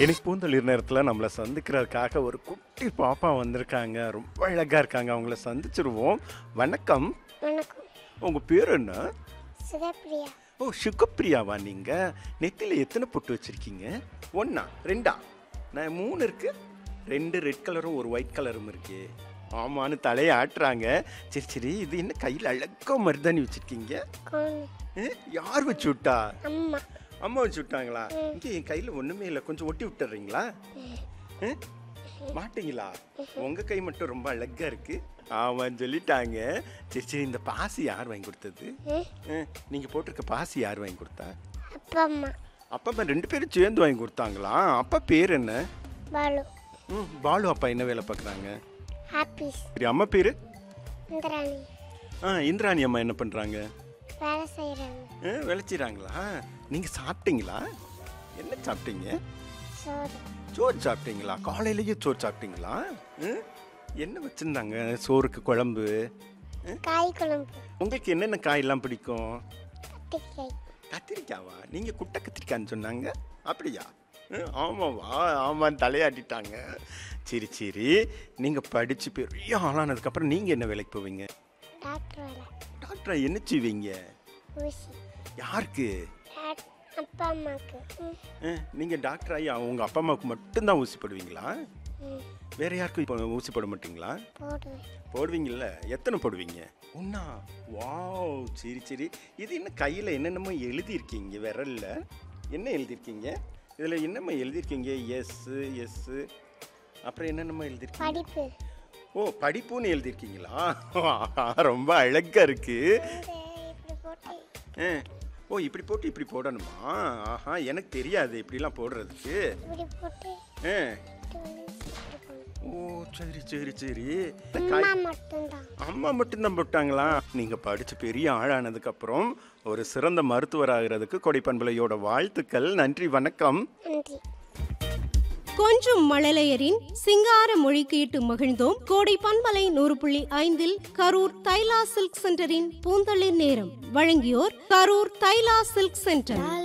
எனக்கு பூந்தளிர் நேரத்தில் நம்மளை சந்திக்கிறதுக்காக ஒரு குட்டி பாப்பா வந்திருக்காங்க ரொம்ப அழகாக இருக்காங்க அவங்கள சந்திச்சிருவோம் வணக்கம் வணக்கம் உங்கள் பேர் என்ன சுதப்பிரியா ஓ சுகப்பிரியாவா நீங்கள் நெத்தியில் எத்தனை பொட்டு வச்சுருக்கீங்க ஒன்றா ரெண்டா நான் மூணு இருக்கு ரெண்டு ரெட் கலரும் ஒரு ஒயிட் கலரும் இருக்கு ஆமான்னு தலையை ஆட்டுறாங்க சரி சரி இது என்ன கையில் அழகா மருதாணி வச்சுருக்கீங்க கோன் யார் வச்சு விட்டா அம்மா அம்மா வச்சு விட்டாங்களா இங்கே என் கையில் ஒன்றுமே இல்லை கொஞ்சம் ஒட்டி விட்டுறீங்களா ம்? மாட்டீங்களா உங்கள் கை மட்டும் ரொம்ப அழகா இருக்கு ஆமான்னு சொல்லிட்டாங்க சரி சரி இந்த பாசி யார் வாங்கி கொடுத்தது ம், ம், நீங்க போட்டிருக்க பாசி யார் வாங்கி கொடுத்தா அப்பா அம்மா அப்பா அம்மா ரெண்டு பேரும் சேர்ந்து வாங்கி கொடுத்தாங்களா அப்பா பேர் என்ன பாலு ம், பாலு அப்பா என்ன வேலை பார்க்குறாங்க ஹாப்பீஸ் சரி அம்மா பேர் இந்திராணி ஆ இந்திராணி அம்மா என்ன பண்ணுறாங்க வேலை செய்கிறாங்க விளைச்சிறாங்களா நீங்கள் சாப்பிட்டீங்களா என்ன சாப்பிட்டீங்க சோறு சோறு சாப்பிட்டீங்களா காலையிலேயே சோறு சாப்பிட்டீங்களா ம்? என்ன வச்சுருந்தாங்க சோறுக்கு குழம்பு காய் குழம்பு உங்களுக்கு என்னென்ன காயெல்லாம் பிடிக்கும் கத்திரிக்காய் கத்திரிக்காவா நீங்கள் குட்டை கத்திரிக்கான்னு சொன்னாங்க அப்படியா ம், ஆமாவா ஆமான்னு தலையாட்டிட்டாங்க சரி சரி நீங்கள் படித்து பெரிய ஆளானதுக்கப்புறம் நீங்கள் என்ன வேலைக்கு போவீங்க டாக்டர் வேலை டாக்டரா என்ன செய்வீங்க ஊசி யாருக்கு டாக்- அப்பா அம்மாவுக்கு ம், நீங்கள் டாக்டர் ஆகி உங்கள் அப்பா அம்மாவுக்கு மட்டும்தான் ஊசி போடுவீங்களா ம், வேற யாருக்கும் இப்போ ஊசி போட மாட்டீங்களா போடுவேன் போடுவீங்கல்ல எத்தனை போடுவீங்க ஒன்றா வாவ் சரி சரி இது என்ன கையில் என்னென்னமோ எழுதியிருக்கீங்க விரல்ல என்ன எழுதியிருக்கீங்க இதில் என்னம்மா எழுதியிருக்கீங்க எஸ்ஸு எஸ்ஸு அப்புறம் என்னென்னமோ எழுதியிருக்கீங்க படிப்பு ஓ படிப்புன்னு எழுதியிருக்கீங்களா ரொம்ப அழகா இருக்கு இந்த இப்படி போட்டு ஆ. ஓ இப்படி போட்டு இப்படி போடணுமா ஆஹா எனக்கு தெரியாது இப்படிலாம் போடுறதுக்கு இப்படி போட்டு ஆ. இப்படி வந்து இப்படி போடணும். ஓ சரி சரி சரி அம்மா மட்டும்தான் அம்மா மட்டும்தான் போட்டாங்களா நீங்க படிச்சு பெரிய ஆளானதுக்கு அப்புறம் ஒரு சிறந்த மருத்துவர் ஆகிறதுக்கு கொடைப்பண்பலையோட வாழ்த்துக்கள் நன்றி வணக்கம் நன்றி கொஞ்சும் மழலையரின் சிங்கார மொழி கேட்டு மகிழ்ந்தோம் கோடை பண்பலை நூறு புள்ளி ஐந்தில் கரூர் தைலா சில்க் சென்டரின் பூந்தளிர் நேரம் வழங்கியோர் கரூர் தைலா சில்க் சென்டர்